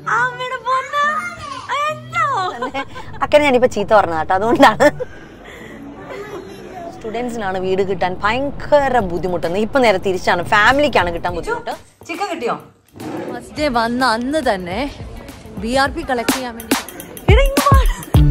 അമ്മയുടെ പൊന്ന് എന്തോ അക്കനെ ഞാനിപ്പോ ചീത്ത പറഞ്ഞ കേട്ടോ അതുകൊണ്ടാണ് സ്റ്റുഡൻസിനാണ് വീട് കിട്ടാൻ ഭയങ്കര ബുദ്ധിമുട്ട് ഇപ്പൊ നേരെ തിരിച്ചാണ് ഫാമിലിക്കാണ് കിട്ടാൻ ബുദ്ധിമുട്ട് ചിക്കൻ കിട്ടിയോ ഫസ്റ്റ് ഡേ വന്ന അന്ന് തന്നെ ബി ആർ പി കളക്ട് ചെയ്യാൻ വേണ്ടി എടാ, ഇങ്ങ് വാ.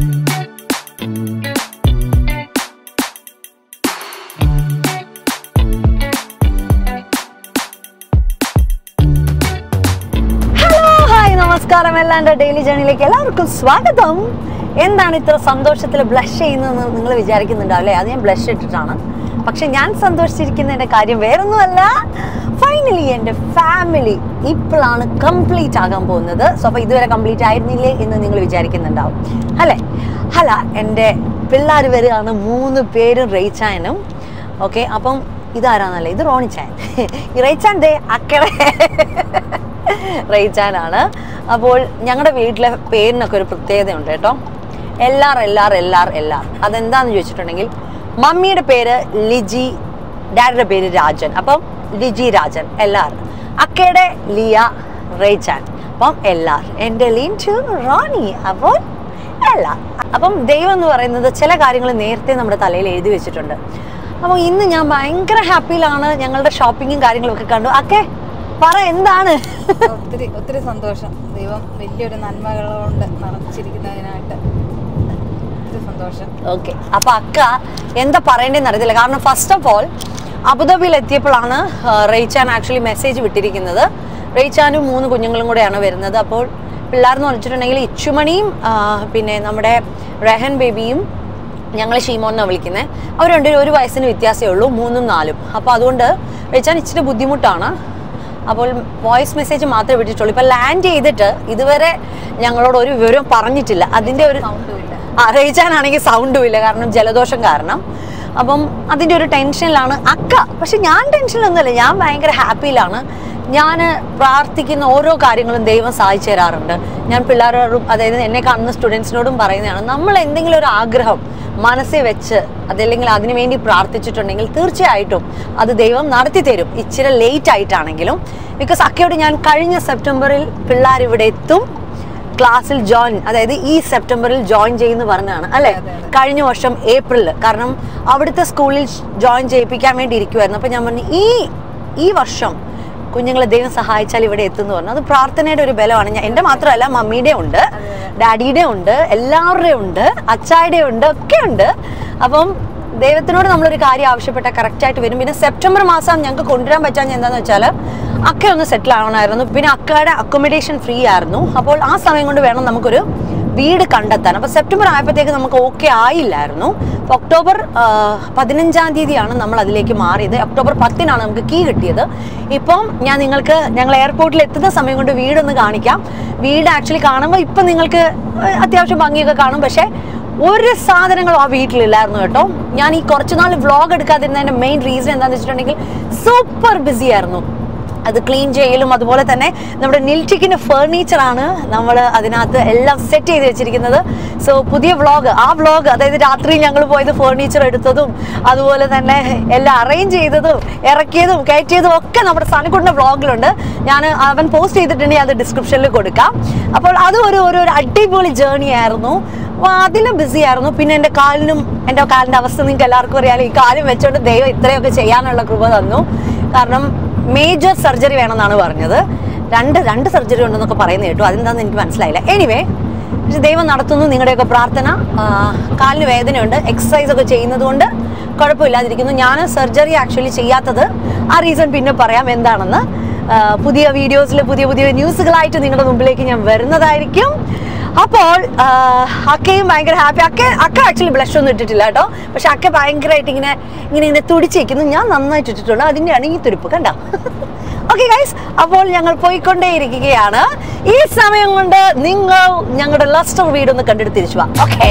ഹലോ ഹായ് നമസ്കാരം എല്ലാവരുടെ ഡെയിലി ജേണിയിലേക്ക് എല്ലാവർക്കും സ്വാഗതം എന്താണ് ഇത്ര സന്തോഷത്തിൽ ബ്ലഷ് ചെയ്യുന്നതെന്ന് നിങ്ങൾ വിചാരിക്കുന്നുണ്ടാവും അല്ലേ അത് ഞാൻ ബ്ലഷ് ഇട്ടിട്ടാണ് പക്ഷെ ഞാൻ സന്തോഷിച്ചിരിക്കുന്നതിന്റെ കാര്യം വേറൊന്നുമല്ല ഫൈനലി എൻ്റെ ഫാമിലി ഇപ്പോഴാണ് കംപ്ലീറ്റ് ആകാൻ പോകുന്നത് സോ അപ്പോൾ ഇതുവരെ കംപ്ലീറ്റ് ആയിരുന്നില്ലേ എന്ന് നിങ്ങൾ വിചാരിക്കുന്നുണ്ടാവും അല്ലേ അല്ല എൻ്റെ പിള്ളേർ വരികയാണ് മൂന്ന് പേരും റേച്ചായനും ഓക്കെ അപ്പം ഇതാരാന്നല്ലേ ഇത് റോണിച്ചായൻ ഈ റേച്ചാൻ ദേ അക്കടെ റേച്ചാനാണ് അപ്പോൾ ഞങ്ങളുടെ വീട്ടിലെ പേരിനൊക്കെ ഒരു പ്രത്യേകതയുണ്ട് കേട്ടോ എല്ലാർ എല്ലാർ എല്ലാർ എല്ലാർ അതെന്താന്ന് ചോദിച്ചിട്ടുണ്ടെങ്കിൽ മമ്മിയുടെ പേര് ലിജി ഡാഡിയുടെ പേര് രാജൻ അപ്പം ലിജി രാജൻ എല്ലാർ അക്കയുടെ ലിയ റേച്ചാൻ അപ്പം എല്ലാർ എൻ്റെ ലീൻ ടു റോണി അപ്പോൾ അല്ല അപ്പം ദൈവം എന്ന് പറയുന്നത് ചില കാര്യങ്ങൾ നേരത്തെ നമ്മുടെ തലയിൽ എഴുതി വെച്ചിട്ടുണ്ട് അപ്പോൾ ഇന്ന് ഞാൻ ഭയങ്കര ഹാപ്പിയിലാണ് ഞങ്ങളുടെ ഷോപ്പിങ്ങും കാര്യങ്ങളും ഒക്കെ കണ്ടു അക്കെ പറ എന്താണ് ഒത്തിരി ഒത്തിരി സന്തോഷം ദൈവം വലിയൊരു നന്മകൾ കൊണ്ട് നിറച്ചിരിക്കുന്നതിനായിട്ട് ഒത്തിരി സന്തോഷം ഓക്കെ അപ്പൊ അക്ക എന്താ പറയേണ്ടതെന്ന് അറിയത്തില്ല കാരണം ഫസ്റ്റ് ഓഫ് ഓൾ അബുദാബിയിൽ എത്തിയപ്പോഴാണ് റെയ്ച്ചാൻ ആക്ച്വലി മെസ്സേജ് വിട്ടിരിക്കുന്നത് റെയ്ച്ചാനും മൂന്ന് കുഞ്ഞുങ്ങളും കൂടെയാണ് വരുന്നത് അപ്പോൾ പിള്ളേർന്ന് വെച്ചിട്ടുണ്ടെങ്കിൽ ഇച്ചുമണിയും ആ, പിന്നെ നമ്മുടെ റെഹൻ ബേബിയും ഞങ്ങൾ ഷീമോൻ എന്നാണ് വിളിക്കുന്നത് അവർ രണ്ടുപേരും ഒരു വയസ്സിന് വ്യത്യാസമേ ഉള്ളൂ മൂന്നും നാലും അപ്പോൾ അതുകൊണ്ട് റെയ്ച്ചാൻ ഇച്ചിരി ബുദ്ധിമുട്ടാണ് അപ്പോൾ വോയിസ് മെസ്സേജ് മാത്രമേ വിട്ടിട്ടുള്ളൂ ഇപ്പം ലാൻഡ് ചെയ്തിട്ട് ഇതുവരെ ഞങ്ങളോട് ഒരു വിവരം പറഞ്ഞിട്ടില്ല അതിൻ്റെ ഒരു അറിയിച്ചാനാണെങ്കിൽ സൗണ്ടും ഇല്ല കാരണം ജലദോഷം കാരണം അപ്പം അതിൻ്റെ ഒരു ടെൻഷനിലാണ് അക്ക പക്ഷെ ഞാൻ ടെൻഷനിലൊന്നുമല്ല ഞാൻ ഭയങ്കര ഹാപ്പിയിലാണ് ഞാൻ പ്രാർത്ഥിക്കുന്ന ഓരോ കാര്യങ്ങളും ദൈവം സഹായിച്ചു തരാറുണ്ട് ഞാൻ പിള്ളേരോടും അതായത് എന്നെ കാണുന്ന സ്റ്റുഡൻസിനോടും പറയുന്നതാണ് നമ്മൾ എന്തെങ്കിലും ഒരു ആഗ്രഹം മനസ്സിൽ വെച്ച് അതല്ലെങ്കിൽ അതിനു വേണ്ടി പ്രാർത്ഥിച്ചിട്ടുണ്ടെങ്കിൽ തീർച്ചയായിട്ടും അത് ദൈവം നടത്തി തരും ഇച്ചിരി ലേറ്റ് ആയിട്ടാണെങ്കിലും ബിക്കോസ് അക്കയോട് ഞാൻ കഴിഞ്ഞ സെപ്റ്റംബറിൽ പിള്ളേർ ഇവിടെ എത്തും ക്ലാസ്സിൽ ജോയിൻ അതായത് ഈ സെപ്റ്റംബറിൽ ജോയിൻ ചെയ്യുന്നു പറഞ്ഞാണ് അല്ലെ കഴിഞ്ഞ വർഷം ഏപ്രിലിൽ കാരണം അവിടുത്തെ സ്കൂളിൽ ജോയിൻ ചെയ്യിപ്പിക്കാൻ വേണ്ടി ഇരിക്കുമായിരുന്നു അപ്പൊ ഞാൻ പറഞ്ഞു ഈ ഈ വർഷം കുഞ്ഞുങ്ങളെ ദൈവം സഹായിച്ചാൽ ഇവിടെ എത്തുന്നു പറഞ്ഞു അത് പ്രാർത്ഥനയുടെ ഒരു ബലമാണ് ഞാൻ എൻ്റെ മാത്രമല്ല മമ്മിയുടെ ഉണ്ട് ഡാഡിയുടെ ഉണ്ട് എല്ലാവരുടെയും ഉണ്ട് അച്ചായുടെ ഉണ്ട് ഒക്കെ ഉണ്ട് അപ്പം ദൈവത്തിനോട് നമ്മളൊരു കാര്യം ആവശ്യപ്പെട്ടാൽ കറക്റ്റായിട്ട് വരും പിന്നെ സെപ്റ്റംബർ മാസം ഞങ്ങൾക്ക് കൊണ്ടുവരാൻ പറ്റാൻ എന്താണെന്ന് വെച്ചാൽ അക്ക ഒന്ന് സെറ്റിൽ ആവണമായിരുന്നു പിന്നെ അക്കയുടെ അക്കോമഡേഷൻ ഫ്രീ ആയിരുന്നു അപ്പോൾ ആ സമയം കൊണ്ട് വേണം നമുക്കൊരു വീട് കണ്ടെത്താൻ അപ്പോൾ സെപ്റ്റംബർ ആയപ്പോഴത്തേക്ക് നമുക്ക് ഓക്കെ ആയില്ലായിരുന്നു അപ്പോൾ ഒക്ടോബർ ആ, പതിനഞ്ചാം തീയതിയാണ് നമ്മൾ അതിലേക്ക് മാറിയത് ഒക്ടോബർ പത്തിനാണ് നമുക്ക് കീ കിട്ടിയത് ഇപ്പം ഞാൻ നിങ്ങൾക്ക് ഞങ്ങൾ എയർപോർട്ടിൽ എത്തുന്ന സമയം കൊണ്ട് വീടൊന്ന് കാണിക്കാം വീട് ആക്ച്വലി കാണുമ്പോൾ ഇപ്പം നിങ്ങൾക്ക് അത്യാവശ്യം ഭംഗിയൊക്കെ കാണും പക്ഷേ ഒരു സാധനങ്ങളും ആ വീട്ടിലില്ലായിരുന്നു കേട്ടോ ഞാൻ ഈ കുറച്ച് നാൾ വ്ളോഗ് എടുക്കാതിരുന്നതിന്റെ മെയിൻ റീസൺ എന്താണെന്ന് വെച്ചിട്ടുണ്ടെങ്കിൽ സൂപ്പർ ബിസി ആയിരുന്നു അത് ക്ലീൻ ചെയ്യലും അതുപോലെ തന്നെ നമ്മുടെ നിൽറ്റിക്കിന്റെ ഫേർണിച്ചറാണ് നമ്മൾ അതിനകത്ത് എല്ലാം സെറ്റ് ചെയ്ത് വെച്ചിരിക്കുന്നത് സോ പുതിയ വ്ളോഗ് ആ വ്ളോഗ് അതായത് രാത്രി ഞങ്ങൾ പോയത് ഫേർണിച്ചർ എടുത്തതും അതുപോലെ തന്നെ എല്ലാം അറേഞ്ച് ചെയ്തതും ഇറക്കിയതും കയറ്റിയതും ഒക്കെ നമ്മുടെ സണിക്കുട്ടിന്റെ വ്ളോഗിലുണ്ട് ഞാൻ അവൻ പോസ്റ്റ് ചെയ്തിട്ടുണ്ടെങ്കിൽ അത് ഡിസ്ക്രിപ്ഷനിൽ കൊടുക്കാം അപ്പോൾ അത് ഒരു ഒരു ഒരു അടിപൊളി ജേർണി ആയിരുന്നു അതിലും ബിസി ആയിരുന്നു പിന്നെ എൻ്റെ കാലിനും എൻ്റെ കാലിൻ്റെ അവസ്ഥ നിങ്ങൾക്ക് എല്ലാവർക്കും അറിയാലോ ഈ കാലും വെച്ചോണ്ട് ദൈവം ഇത്രയൊക്കെ ചെയ്യാനുള്ള കൃപ തന്നു കാരണം മേജർ സർജറി വേണമെന്നാണ് പറഞ്ഞത് രണ്ട് രണ്ട് സർജറി ഉണ്ടെന്നൊക്കെ പറയുന്നത് കേട്ടു അതെന്താണെന്ന് എനിക്ക് മനസ്സിലായില്ല എനിവേ പക്ഷെ ദൈവം നടത്തുന്നു നിങ്ങളുടെയൊക്കെ പ്രാർത്ഥന ആ, കാലിന് വേദനയുണ്ട് എക്സസൈസ് ഒക്കെ ചെയ്യുന്നത് കൊണ്ട് കുഴപ്പമില്ലാതിരിക്കുന്നു ഞാൻ സർജറി ആക്ച്വലി ചെയ്യാത്തത് ആ റീസൺ പിന്നെ പറയാം എന്താണെന്ന് ആ, പുതിയ വീഡിയോസിൽ പുതിയ പുതിയ ന്യൂസുകളായിട്ട് നിങ്ങളുടെ മുമ്പിലേക്ക് ഞാൻ വരുന്നതായിരിക്കും അപ്പോൾ ആ, അക്കയും ഭയങ്കര ഹാപ്പി അക്ക അക്ക ആക്ച്വലി ബ്ലഷ് ഒന്നും ഇട്ടിട്ടില്ല കേട്ടോ പക്ഷെ അക്ക ഭയങ്കരമായിട്ട് ഇങ്ങനെ ഇങ്ങനെ ഇങ്ങനെ തുടിച്ചിരിക്കുന്നു ഞാൻ നന്നായിട്ട് ഇട്ടിട്ടുണ്ട് അതിൻ്റെയാണ് ഈ തുരുപ്പ് കണ്ട ഓക്കെ ഗൈസ് അപ്പോൾ ഞങ്ങൾ പോയിക്കൊണ്ടേയിരിക്കുകയാണ് ഈ സമയം കൊണ്ട് നിങ്ങൾ ഞങ്ങളുടെ ലസ്റ്റർ വീടൊന്ന് കണ്ടെടുത്ത് തിരിച്ചു വാ ഓക്കെ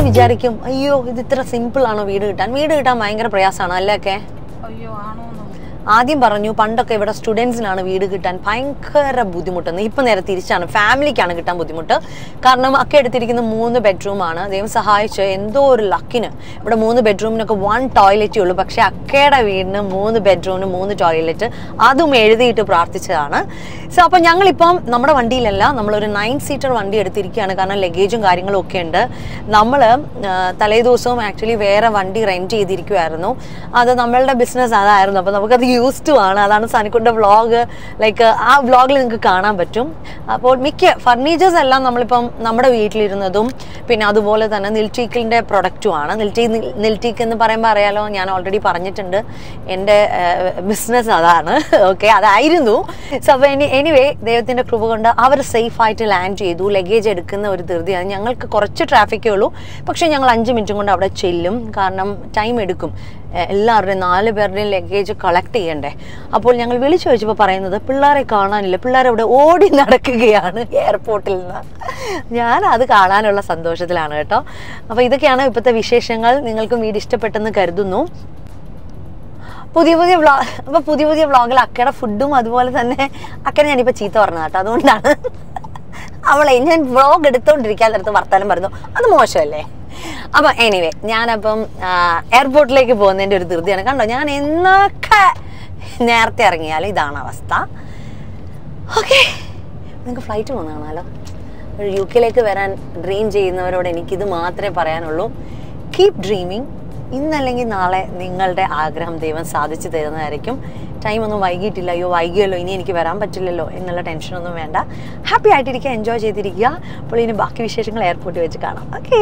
വിചാരിക്കും അയ്യോ ഇത് ഇത്ര സിമ്പിൾ ആണോ വീട് കിട്ടാൻ വീട് കിട്ടാൻ ഭയങ്കര പ്രയാസമാണ് അല്ലേ ഒക്കെ അയ്യോ ആണോന്നോ ആദ്യം പറഞ്ഞു പണ്ടൊക്കെ ഇവിടെ സ്റ്റുഡൻസിനാണ് വീട് കിട്ടാൻ ഭയങ്കര ബുദ്ധിമുട്ടെന്ന് ഇപ്പം നേരെ തിരിച്ചാണ് ഫാമിലിക്കാണ് കിട്ടാൻ ബുദ്ധിമുട്ട് കാരണം അക്ക എടുത്തിരിക്കുന്ന മൂന്ന് ബെഡ്റൂമാണ് ദൈവം സഹായിച്ച് എന്തോ ഒരു ലക്കിന് ഇവിടെ മൂന്ന് ബെഡ്റൂമിനൊക്കെ വൺ ടോയ്ലറ്റേ ഉള്ളൂ പക്ഷേ അക്കയുടെ വീടിന് മൂന്ന് ബെഡ്റൂമിന് മൂന്ന് ടോയ്ലറ്റ് അതും എഴുതിയിട്ട് പ്രാർത്ഥിച്ചതാണ് സോ അപ്പം ഞങ്ങളിപ്പം നമ്മുടെ വണ്ടിയിലല്ല നമ്മളൊരു നയൻ സീറ്റർ വണ്ടി എടുത്തിരിക്കുകയാണ് കാരണം ലഗേജും കാര്യങ്ങളും ഒക്കെ ഉണ്ട് നമ്മൾ തലേദിവസവും ആക്ച്വലി വേറെ വണ്ടി റെൻറ്റ് ചെയ്തിരിക്കുമായിരുന്നു അത് നമ്മളുടെ ബിസിനസ് അതായിരുന്നു അപ്പോൾ നമുക്കത് യൂസ് ടു ആണ് അതാണ് സനിക്കുൻ്റെ വ്ളോഗ് ലൈക്ക് ആ വ്ളോഗിൽ നിങ്ങൾക്ക് കാണാൻ പറ്റും അപ്പോൾ മിക്ക ഫർണിച്ചേഴ്സ് എല്ലാം നമ്മളിപ്പം നമ്മുടെ വീട്ടിലിരുന്നതും പിന്നെ അതുപോലെ തന്നെ നിൽറ്റീക്കിൻ്റെ പ്രൊഡക്റ്റുമാണ് നിൽറ്റി നിൽറ്റീക്ക് എന്ന് പറയുമ്പോൾ അറിയാലോ ഞാൻ ഓൾറെഡി പറഞ്ഞിട്ടുണ്ട് എൻ്റെ ബിസിനസ് അതാണ് ഓക്കെ അതായിരുന്നു സോ അപ്പോൾ എനി എനിവേ ദൈവത്തിൻ്റെ കൃപ കൊണ്ട് അവർ സേഫായിട്ട് ലാൻഡ് ചെയ്തു ലഗേജ് എടുക്കുന്ന ഒരു ധൃതിയാണ് ഞങ്ങൾക്ക് കുറച്ച് ട്രാഫിക്കേ ഉള്ളൂ പക്ഷേ ഞങ്ങൾ അഞ്ച് മിനിറ്റും കൊണ്ട് അവിടെ ചെല്ലും കാരണം ടൈം എടുക്കും എ- എല്ലാവരുടെയും നാല് പേരുടെയും ലഗേജ് കളക്ട് ചെയ്യണ്ടേ അപ്പോൾ ഞങ്ങൾ വിളിച്ചു ചോദിച്ചപ്പോൾ പറയുന്നത് പിള്ളേരെ കാണാനില്ല പിള്ളേരവിടെ ഓടി നടക്കുകയാണ് എയർപോർട്ടിൽ നിന്ന് ഞാൻ അത് കാണാനുള്ള സന്തോഷത്തിലാണ് കേട്ടോ അപ്പോൾ ഇതൊക്കെയാണ് ഇപ്പോഴത്തെ വിശേഷങ്ങൾ നിങ്ങൾക്കും വീട് ഇഷ്ടപ്പെട്ടെന്ന് കരുതുന്നു പുതിയ പുതിയ വ്ളോഗ് അപ്പോൾ പുതിയ പുതിയ വ്ളോഗിൽ അക്കയുടെ ഫുഡും അതുപോലെ തന്നെ അക്കനെ ഞാനിപ്പോൾ ചീത്ത പറഞ്ഞത് കേട്ടോ അതുകൊണ്ടാണ് അവളെ ഞാൻ വ്ളോഗ് എടുത്തോണ്ടിരിക്കാൻ നേരത്ത് വർത്താനം പറഞ്ഞു അത് മോശമല്ലേ അപ്പം എനിവേ ഞാനപ്പം എയർപോർട്ടിലേക്ക് പോകുന്നതിൻ്റെ ഒരു ധൃതിയാണ് കണ്ടോ ഞാൻ എന്നൊക്കെ നേരത്തെ ഇറങ്ങിയാലും ഇതാണ് അവസ്ഥ ഓക്കെ നിങ്ങൾക്ക് ഫ്ലൈറ്റ് പോകുന്ന കാണാമല്ലോ ഒരു യു കെയിലേക്ക് വരാൻ ഡ്രീം ചെയ്യുന്നവരോട് എനിക്കിത് മാത്രമേ പറയാനുള്ളൂ കീപ് ഡ്രീമിങ് ഇന്നല്ലെങ്കിൽ നാളെ നിങ്ങളുടെ ആഗ്രഹം ദൈവം സാധിച്ചു തരുന്നതായിരിക്കും ടൈം ഒന്നും വൈകിട്ടില്ല അയ്യോ വൈകിയല്ലോ ഇനി എനിക്ക് വരാൻ പറ്റില്ലല്ലോ എന്നുള്ള ടെൻഷനൊന്നും വേണ്ട ഹാപ്പി ആയിട്ടിരിക്കുക എൻജോയ് ചെയ്തിരിക്കുക അപ്പോൾ ഇനി ബാക്കി വിശേഷങ്ങൾ എയർപോർട്ടിൽ വെച്ച് കാണാം okay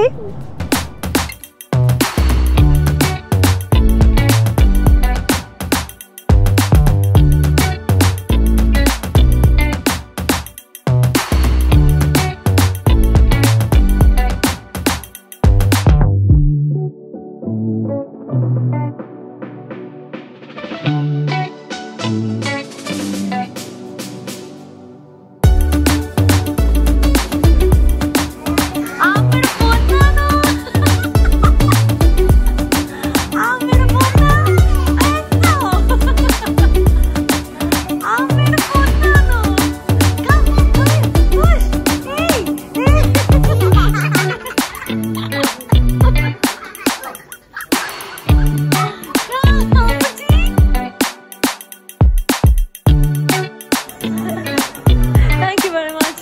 Thank you very much.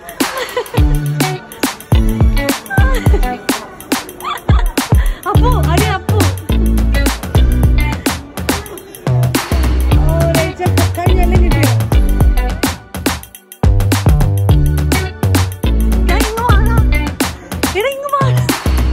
Appu അടി അപ്പു ഓ രേച്ച കഴിഞ്ഞെല്ലാം കിട്ടിയോ ഞാൻ ഇങ്ങ് വാടാ. എടാ ഇങ്ങ് വാടാ.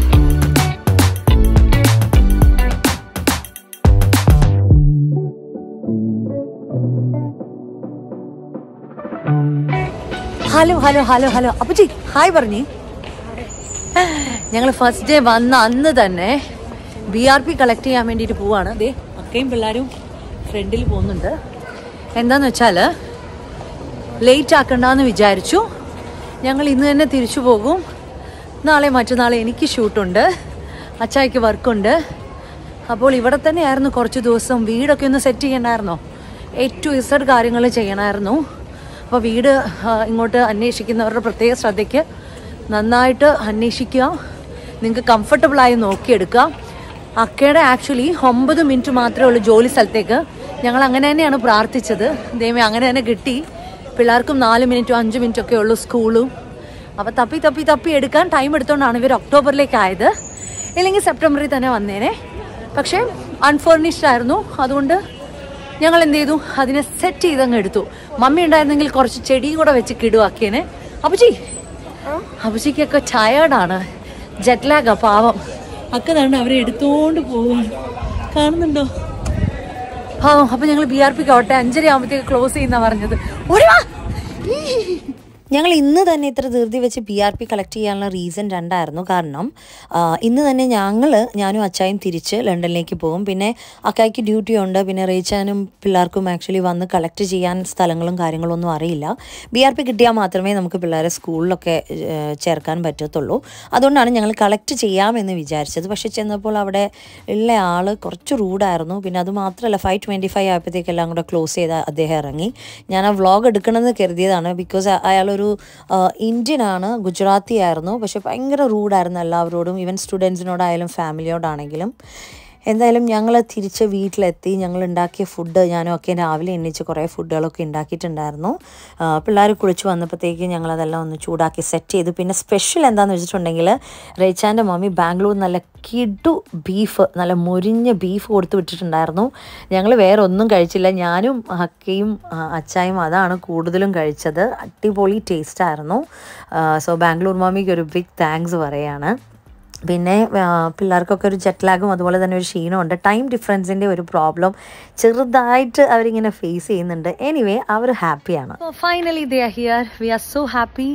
Hello hello hello hello Appuji hi പറഞ്ഞേ ഞങ്ങൾ ഫസ്റ്റ് ഡേ വന്ന അന്ന് തന്നെ ബി ആർ പി കളക്ട് ചെയ്യാൻ വേണ്ടിയിട്ട് പോവാണ് ദേ അക്കയും പിള്ളേരും ഫ്രണ്ടിൽ പോകുന്നുണ്ട് എന്താന്ന് വെച്ചാൽ ലേറ്റ് ആക്കണ്ടെന്ന് വിചാരിച്ചു ഞങ്ങൾ ഇന്ന് തന്നെ തിരിച്ചു പോകും നാളെ മറ്റന്നാളെ എനിക്ക് ഷൂട്ടുണ്ട് അച്ചായ്ക്ക് വർക്കുണ്ട് അപ്പോൾ ഇവിടെ തന്നെയായിരുന്നു കുറച്ച് ദിവസം വീടൊക്കെ ഒന്ന് സെറ്റ് ചെയ്യണമായിരുന്നോ ഏറ്റവും ഇസഡ് കാര്യങ്ങൾ ചെയ്യണമായിരുന്നു അപ്പോൾ വീട് ആ, ഇങ്ങോട്ട് അന്വേഷിക്കുന്നവരുടെ പ്രത്യേക ശ്രദ്ധയ്ക്ക് നന്നായിട്ട് അന്വേഷിക്കുക നിങ്ങൾക്ക് കംഫർട്ടബിളായി നോക്കിയെടുക്കുക അക്കയുടെ ആക്ച്വലി ഒമ്പത് മിനിറ്റ് മാത്രമേ ഉള്ളൂ ജോലി സ്ഥലത്തേക്ക് ഞങ്ങൾ അങ്ങനെ തന്നെയാണ് പ്രാർത്ഥിച്ചത് ദൈവമേ അങ്ങനെ തന്നെ കിട്ടി പിള്ളേർക്കും നാല് മിനിറ്റും അഞ്ച് മിനിറ്റും ഒക്കെ ഉള്ളൂ സ്കൂളും അപ്പോൾ തപ്പി തപ്പി തപ്പി എടുക്കാൻ ടൈം എടുത്തുകൊണ്ടാണ് ഇവർ ഒക്ടോബറിലേക്ക് ആയത് ഇല്ലെങ്കിൽ സെപ്റ്റംബറിൽ തന്നെ വന്നേനെ പക്ഷേ അൺഫർണിഷ്ഡ് ആയിരുന്നു അതുകൊണ്ട് ഞങ്ങൾ എന്ത് ചെയ്തു അതിനെ സെറ്റ് ചെയ്തങ്ങ് എടുത്തു മമ്മി ഉണ്ടായിരുന്നെങ്കിൽ കുറച്ച് ചെടിയും കൂടെ വെച്ച് കിടുവാക്കിയേനെ അപ്പുജി അപ്പുജിക്കൊക്കെ ടയേർഡാണ് ജെറ്റ്ലാഗാ പാവം അക്ക തന്നെ അവരെ എടുത്തോണ്ട് പോവാണ് കാണുന്നുണ്ടോ പാവം അപ്പൊ ഞങ്ങൾ ബി ആർ പിക്ക് ആവട്ടെ അഞ്ചര ആകുമ്പോഴത്തേക്ക് ക്ലോസ് ചെയ്യുന്ന പറഞ്ഞത് ഓടി വാ. ഈ. ഞങ്ങൾ ഇന്ന് തന്നെ ഇത്ര ധൃതി വെച്ച് പി ആർ പി കളക്ട് ചെയ്യാനുള്ള റീസൺ രണ്ടായിരുന്നു കാരണം ആ, ഇന്ന് തന്നെ ഞങ്ങൾ ഞാനും അച്ചായും തിരിച്ച് ലണ്ടനിലേക്ക് പോകും പിന്നെ അക്കായ്ക്ക് ഡ്യൂട്ടി ഉണ്ട് പിന്നെ റീച്ചാനും പിള്ളേർക്കും ആക്ച്വലി വന്ന് കളക്ട് ചെയ്യാൻ സ്ഥലങ്ങളും കാര്യങ്ങളും ഒന്നും അറിയില്ല ബി ആർ പി കിട്ടിയാൽ മാത്രമേ നമുക്ക് പിള്ളേരെ സ്കൂളിലൊക്കെ ഏഹ്, ചേർക്കാൻ പറ്റത്തുള്ളൂ അതുകൊണ്ടാണ് ഞങ്ങൾ കളക്ട് ചെയ്യാമെന്ന് വിചാരിച്ചത് പക്ഷേ ചെന്നപ്പോൾ അവിടെ ഉള്ള ആൾ കുറച്ച് റൂഡായിരുന്നു പിന്നെ അത് മാത്രമല്ല ഫൈവ് ട്വൻറ്റി ഫൈവ് ആയപ്പോഴത്തേക്ക് എല്ലാം കൂടെ ക്ലോസ് ചെയ്ത് അദ്ദേഹം ഇറങ്ങി ഞാൻ ആ വ്ളോഗ് എടുക്കണമെന്ന് കരുതിയതാണ് ബിക്കോസ് അയാളൊരു ഇന്ത്യൻ ആണ് ഗുജറാത്തി ആയിരുന്നു പക്ഷെ ഭയങ്കര റൂഡായിരുന്നു എല്ലാവരോടും ഈവൻ സ്റ്റുഡൻസിനോടായാലും ഫാമിലിയോടാണെങ്കിലും എന്തായാലും ഞങ്ങൾ തിരിച്ച് വീട്ടിലെത്തി ഞങ്ങൾ ഉണ്ടാക്കിയ ഫുഡ് ഞാനും ഒക്കെ രാവിലെ എണ്ണിച്ച് കുറേ ഫുഡുകളൊക്കെ ഉണ്ടാക്കിയിട്ടുണ്ടായിരുന്നു പിള്ളേർ കുളിച്ച് വന്നപ്പോഴത്തേക്ക് ഞങ്ങളതെല്ലാം ഒന്ന് ചൂടാക്കി സെറ്റ് ചെയ്തു പിന്നെ സ്പെഷ്യൽ എന്താണെന്ന് വെച്ചിട്ടുണ്ടെങ്കിൽ റേച്ചാൻ്റെ മമ്മി ബാംഗ്ലൂർ നല്ല കിഡു ബീഫ് നല്ല മൊരിഞ്ഞ ബീഫ് കൊടുത്തു വിട്ടിട്ടുണ്ടായിരുന്നു ഞങ്ങൾ വേറെ ഒന്നും കഴിച്ചില്ല ഞാനും ഹക്കയും ആ, അച്ചായും അതാണ് കൂടുതലും കഴിച്ചത് അടിപൊളി ടേസ്റ്റായിരുന്നു സോ ബാംഗ്ലൂർ മമ്മിക്ക് ഒരു ബിഗ് താങ്ക്സ് പറയാണ് പിന്നെ ആ, പിള്ളേർക്കൊക്കെ ഒരു ജെറ്റ് ലാഗും അതുപോലെ തന്നെ ഒരു ക്ഷീണമുണ്ട് ടൈം ഡിഫറൻസിൻ്റെ ഒരു പ്രോബ്ലം ചെറുതായിട്ട് അവരിങ്ങനെ ഫേസ് ചെയ്യുന്നുണ്ട് എനിവേ അവർ ഹാപ്പിയാണ് finally they are here we are so happy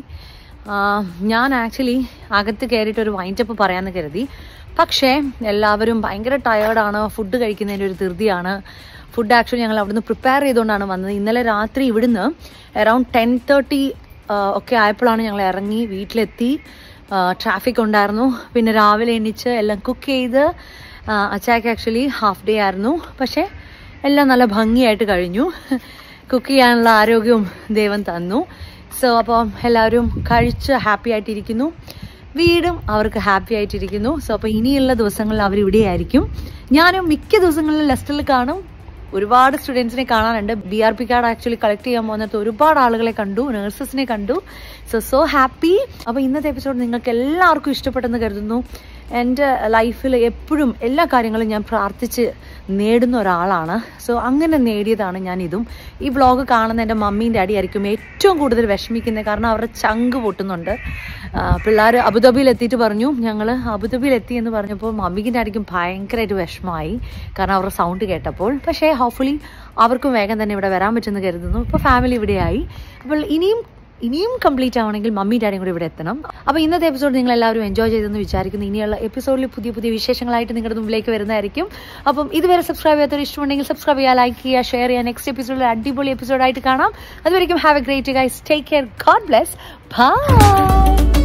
ഞാൻ ആക്ച്വലി അകത്ത് കയറിയിട്ട് ഒരു വൈൻഡപ്പ് പറയാമെന്ന് കരുതി പക്ഷേ എല്ലാവരും ഭയങ്കര ടയേർഡാണ് ഫുഡ് കഴിക്കുന്നതിൻ്റെ ഒരു ധൃതിയാണ് ഫുഡ് ആക്ച്വലി ഞങ്ങൾ അവിടുന്ന് പ്രിപ്പയർ ചെയ്തുകൊണ്ടാണ് വന്നത് ഇന്നലെ രാത്രി ഇവിടുന്ന് അറൗണ്ട് ടെൻ തേർട്ടി ഒക്കെ ആയപ്പോഴാണ് ഞങ്ങൾ ഇറങ്ങി വീട്ടിലെത്തി ട്രാഫിക് ഉണ്ടായിരുന്നു പിന്നെ രാവിലെ എണീച്ച് എല്ലാം കുക്ക് ചെയ്ത് അച്ചാക്ക് ആക്ച്വലി ഹാഫ് ഡേ ആയിരുന്നു പക്ഷേ എല്ലാം നല്ല ഭംഗിയായിട്ട് കഴിഞ്ഞു കുക്ക് ചെയ്യാനുള്ള ആരോഗ്യവും ദൈവം തന്നു സോ അപ്പം എല്ലാവരും കഴിച്ച് ഹാപ്പി ആയിട്ടിരിക്കുന്നു വീടും അവർക്ക് ഹാപ്പി ആയിട്ടിരിക്കുന്നു സോ അപ്പോൾ ഇനിയുള്ള ദിവസങ്ങളിൽ അവർ ഇവിടെ ആയിരിക്കും ഞാനും മിക്ക ദിവസങ്ങളിലും ലെസ്റ്ററിൽ കാണും ഒരുപാട് സ്റ്റുഡൻസിനെ കാണാനുണ്ട് B R P card actually collect ചെയ്യാൻ പോകുന്നിടത്ത് ഒരുപാട് ആളുകളെ കണ്ടു നഴ്സസിനെ കണ്ടു സോ സോ ഹാപ്പി അപ്പോൾ ഇന്നത്തെ എപ്പിസോഡ് നിങ്ങൾക്ക് എല്ലാവർക്കും ഇഷ്ടപ്പെട്ടെന്ന് കരുതുന്നു എൻ്റെ ലൈഫിൽ എപ്പോഴും എല്ലാ കാര്യങ്ങളും ഞാൻ പ്രാർത്ഥിച്ച് നേടുന്ന ഒരാളാണ് സോ അങ്ങനെ നേടിയതാണ് ഞാൻ ഇതും ഈ വ്ളോഗ് കാണുന്ന എൻ്റെ മമ്മീൻ്റെ അടിയായിരിക്കും ഏറ്റവും കൂടുതൽ വിഷമിക്കുന്നത് കാരണം അവരുടെ ചങ്ക് പൊട്ടുന്നുണ്ട് പിള്ളേർ അബുദാബിയിൽ എത്തിയിട്ട് പറഞ്ഞു ഞങ്ങൾ അബുദാബിയിൽ എത്തി എന്ന് പറഞ്ഞപ്പോൾ മമ്മിക്കിൻ്റെ അടിക്കും ഭയങ്കരമായിട്ട് വിഷമമായി കാരണം അവരുടെ സൗണ്ട് കേട്ടപ്പോൾ പക്ഷേ ഹോപ്പ്ഫുള്ളി അവർക്കും വേഗം തന്നെ ഇവിടെ വരാൻ പറ്റുമെന്ന് കരുതുന്നു ഇപ്പോൾ ഫാമിലി ഇവിടെയായി അപ്പോൾ ഇനിയും ഇനിയും കംപ്ലീറ്റ് ആവണമെങ്കിൽ മമ്മി ഡാഡിയും കൂടി ഇവിടെ എത്തണം അപ്പോൾ ഇന്നത്തെ എപ്പിസോഡ് നിങ്ങൾ എല്ലാവരും എൻജോയ് ചെയ്തെന്ന് വിചാരിക്കുന്നു ഇനിയുള്ള എപ്പിസോഡിൽ പുതിയ പുതിയ വിശേഷങ്ങളായിട്ട് നിങ്ങളുടെ മുമ്പിലേക്ക് വരുന്നതായിരിക്കും അപ്പം ഇതുവരെ സബ്സ്ക്രൈബ് ചെയ്യാത്തവർ ഇഷ്ടമുണ്ടെങ്കിൽ സബ്സ്ക്രൈബ് ചെയ്യുക ലൈക്ക് ചെയ്യുക ഷെയർ ചെയ്യുക നെക്സ്റ്റ് എപ്പിസോഡിൽ അടിപൊളി എപ്പിസോഡായിട്ട് കാണാം അതുവരെയും have a great guys take care God bless by